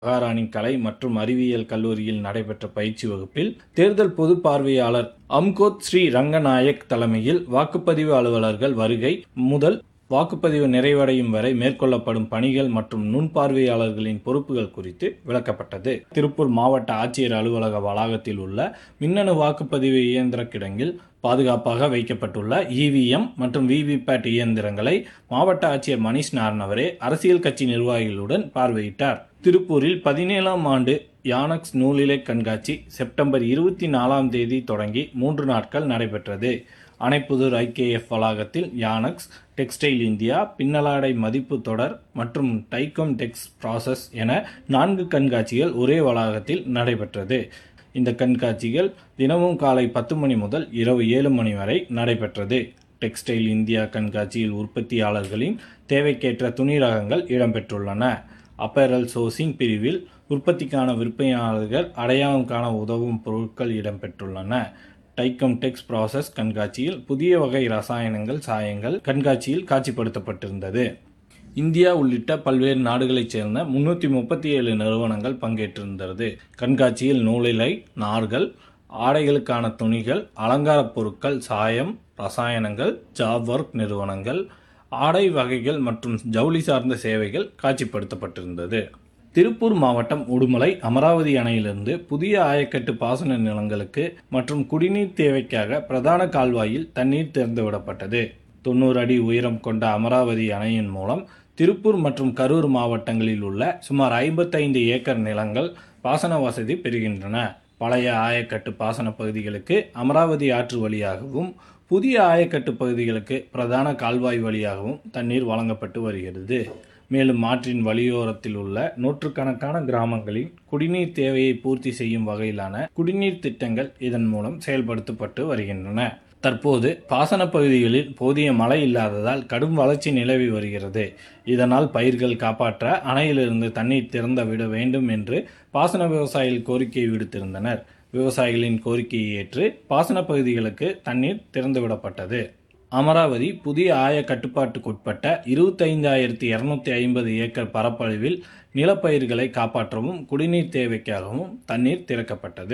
மகாராணி கலை மற்றும் அறிவியல் கல்லூரியில் நடைபெற்ற பயிற்சி வகுப்பில் தேர்தல் பொது பார்வையாளர் அம்கோத் ஸ்ரீ ரங்கநாயக் தலைமையில் வாக்குப்பதிவு அலுவலர்கள் வருகை முதல் வாக்குப்பதிவு நிறைவடையும் வரை மேற்கொள்ளப்படும் பணிகள் மற்றும் நுண்பார்வையாளர்களின் பொறுப்புகள் குறித்து விளக்கப்பட்டது திருப்பூர் மாவட்ட ஆட்சியர் அலுவலக வளாகத்தில் உள்ள மின்னணு வாக்குப்பதிவு இயந்திர கிடங்கில் பாதுகாப்பாக வைக்கப்பட்டுள்ள இவிஎம் மற்றும் விவிபேட் இயந்திரங்களை மாவட்ட ஆட்சியர் மணிஷ் நாரணவரே அரசியல் கட்சி நிர்வாகிகளுடன் பார்வையிட்டார் திருப்பூரில் பதினேழாம் ஆண்டு யானக்ஸ் நூலிலை கண்காட்சி செப்டம்பர் இருபத்தி நாலாம் தேதி தொடங்கி மூன்று நாட்கள் நடைபெற்றது அணைப்புதூர் ஐகேஎஃப் வளாகத்தில் யானக்ஸ் டெக்ஸ்டைல் இந்தியா பின்னலாடை மதிப்பு தொடர் மற்றும் டைகம் டெக்ஸ் ப்ராசஸ் என நான்கு கண்காட்சிகள் ஒரே வளாகத்தில் நடைபெற்றது இந்த கண்காட்சிகள் தினமும் காலை பத்து மணி முதல் இரவு ஏழு மணி வரை நடைபெற்றது டெக்ஸ்டைல் இந்தியா கண்காட்சியில் உற்பத்தியாளர்களின் தேவைக்கேற்ற துணி ரகங்கள் இடம்பெற்றுள்ளன அப்பேரல் சோர்சிங் பிரிவில் உற்பத்திக்கான விற்பனையாளர்கள் அடையாளம் காண உதவும் பொருட்கள் இடம்பெற்றுள்ளன டைக்கம் டெக்ஸ் ப்ராசஸ் கண்காட்சியில் புதிய வகை ரசாயனங்கள் சாயங்கள் கண்காட்சியில் காட்சிப்படுத்தப்பட்டிருந்தது இந்தியா உள்ளிட்ட பல்வேறு நாடுகளைச் சேர்ந்த முன்னூற்றி முப்பத்தி ஏழு நிறுவனங்கள் பங்கேற்றிருந்தது கண்காட்சியில் நூலிலை நார்கள் ஆடைகளுக்கான துணிகள் அலங்காரப் பொருட்கள் சாயம் ரசாயனங்கள் ஜாப் ஒர்க் நிறுவனங்கள் ஆடை வகைகள் மற்றும் ஜவுளி சார்ந்த சேவைகள் காட்சிப்படுத்தப்பட்டிருந்தது திருப்பூர் மாவட்டம் உடுமலை அமராவதி அணையிலிருந்து புதிய ஆயக்கட்டு பாசன நிலங்களுக்கு மற்றும் குடிநீர் தேவைக்காக பிரதான கால்வாயில் தண்ணீர் திறந்துவிடப்பட்டது தொண்ணூறு அடி உயரம் கொண்ட அமராவதி அணையின் மூலம் திருப்பூர் மற்றும் கரூர் மாவட்டங்களில் உள்ள சுமார் ஐம்பத்தைந்து ஏக்கர் நிலங்கள் பாசன வசதி பெறுகின்றன பழைய ஆயக்கட்டு பாசன பகுதிகளுக்கு அமராவதி ஆற்று வழியாகவும் புதிய ஆயக்கட்டு பகுதிகளுக்கு பிரதான கால்வாய் வழியாகவும் தண்ணீர் வழங்கப்பட்டு வருகிறது மேலும் ஆற்றின் வழியோரத்தில் உள்ள நூற்றுக்கணக்கான கிராமங்களில் குடிநீர் தேவையை பூர்த்தி செய்யும் வகையிலான குடிநீர் திட்டங்கள் இதன் மூலம் செயல்படுத்தப்பட்டு வருகின்றன தற்போது பாசன பகுதிகளில் போதிய மழை இல்லாததால் கடும் வளர்ச்சி நிலவி வருகிறது இதனால் பயிர்கள் காப்பாற்ற அணையிலிருந்து தண்ணீர் திறந்து விட வேண்டும் என்று பாசன விவசாயிகள் கோரிக்கை விடுத்திருந்தனர் விவசாயிகளின் கோரிக்கையை ஏற்று பாசன பகுதிகளுக்கு தண்ணீர் திறந்துவிடப்பட்டது அமராவதி புதிய ஆய கட்டுப்பாட்டுக்குட்பட்ட இருபத்தைந்தாயிரத்தி இரநூத்தி ஐம்பது ஏக்கர் பரப்பளவில் நிலப்பயிர்களை காப்பாற்றவும் குடிநீர் தேவைக்காகவும் தண்ணீர் திறக்கப்பட்டது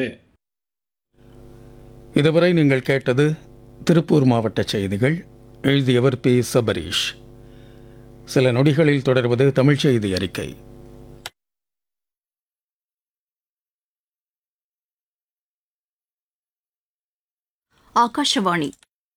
இதுவரை நீங்கள் கேட்டது திருப்பூர் மாவட்ட செய்திகள் எழுதியவர் பி சபரீஷ் சில நொடிகளில் தொடர்வது தமிழ் செய்தி அறிக்கை ಆಕಾಶವಾಣಿ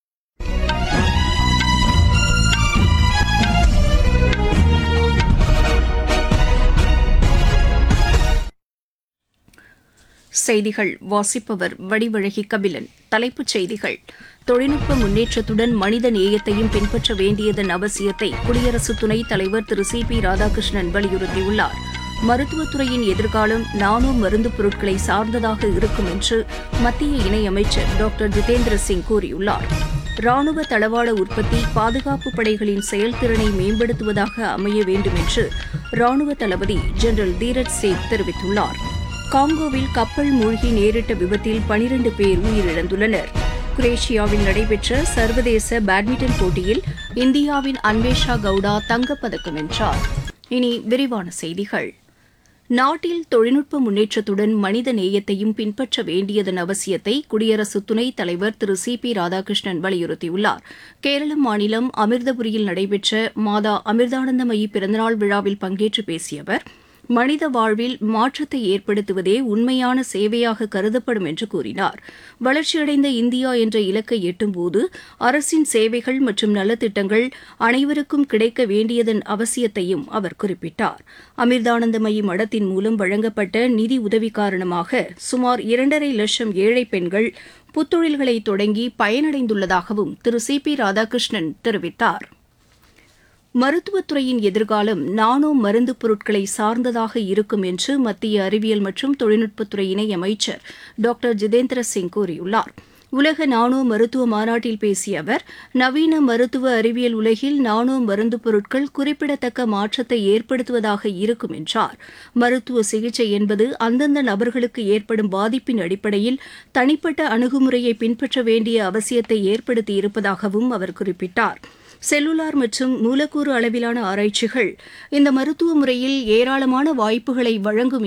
செய்திகள் வாசிப்பவர் வடிவழகி கபிலன் தலைப்புச் செய்திகள் தொழில்நுட்ப முன்னேற்றத்துடன் மனித நேயத்தையும் பின்பற்ற வேண்டியதன் அவசியத்தை குடியரசு துணைத் தலைவர் திரு சி பி ராதாகிருஷ்ணன் வலியுறுத்தியுள்ளார் மருத்துவத்துறையின் எதிர்காலம் நானோ மருந்து பொருட்களை சார்ந்ததாக இருக்கும் என்று மத்திய இணையமைச்சர் டாக்டர் ஜிதேந்திர சிங் கூறியுள்ளார் ராணுவ தளவாட உற்பத்தி பாதுகாப்பு படைகளின் செயல்திறனை மேம்படுத்துவதாக அமைய வேண்டும் என்று ராணுவ தளபதி ஜெனரல் தீரஜ் சேத் தெரிவித்துள்ளார் காங்கோவில் கப்பல் மூழ்கி நேரிட்ட விபத்தில் பனிரண்டு பேர் உயிரிழந்துள்ளனர் குரேஷியாவில் நடைபெற்ற சர்வதேச பேட்மிண்டன் போட்டியில் இந்தியாவின் அன்வேஷா கவுடா தங்கப்பதக்கம் வென்றார் இனி விரிவான செய்திகள் நாட்டில் தொழில்நுட்ப முன்னேற்றத்துடன் மனித நேயத்தையும் பின்பற்ற வேண்டியதன் அவசியத்தை குடியரசு துணைத் தலைவர் திரு சி பி ராதாகிருஷ்ணன் வலியுறுத்தியுள்ளார் கேரள மாநிலம் அமிர்தபுரியில் நடைபெற்ற மாதா அமிர்தானந்தமயி பிறந்தநாள் விழாவில் பங்கேற்று பேசிய அவர் மனித வாழ்வில் மாற்றத்தை ஏற்படுத்துவதே உண்மையான சேவையாக கருதப்படும் என்று கூறினார் வளர்ச்சியடைந்த இந்தியா என்ற இலக்கை எட்டும்போது அரசின் சேவைகள் மற்றும் நலத்திட்டங்கள் அனைவருக்கும் கிடைக்க வேண்டியதன் அவசியத்தையும் அவர் குறிப்பிட்டார் அமிர்தானந்தமயி மடத்தின் மூலம் வழங்கப்பட்ட நிதி உதவி காரணமாக சுமார் இரண்டரை லட்சம் ஏழை பெண்கள் புத்தொழில்களை தொடங்கி பயனடைந்துள்ளதாகவும் திரு சி பி ராதாகிருஷ்ணன் தெரிவித்தார் மருத்துவத்துறையின் எதிர்காலம் நானோ மருந்து பொருட்களை சார்ந்ததாக இருக்கும் என்று மத்திய அறிவியல் மற்றும் தொழில்நுட்பத்துறை இணை அமைச்சர் டாக்டர் ஜிதேந்திர சிங் கூறியுள்ளார் உலக நானோ மருத்துவ மாநாட்டில் பேசிய அவர் நவீன மருத்துவ அறிவியல் உலகில் நானோ மருந்து பொருட்கள் குறிப்பிடத்தக்க மாற்றத்தை ஏற்படுத்துவதாக இருக்கும் என்றார் மருத்துவ சிகிச்சை என்பது அந்தந்த நபர்களுக்கு ஏற்படும் பாதிப்பின் அடிப்படையில் தனிப்பட்ட அணுகுமுறையை பின்பற்ற வேண்டிய அவசியத்தை ஏற்படுத்தியிருப்பதாகவும் அவர் குறிப்பிட்டார் செல்லுலார் மற்றும் மூலக்கூறு அளவிலான ஆராய்ச்சிகள் இந்த மருத்துவ முறையில் ஏராளமான வாய்ப்புகளை வழங்கும்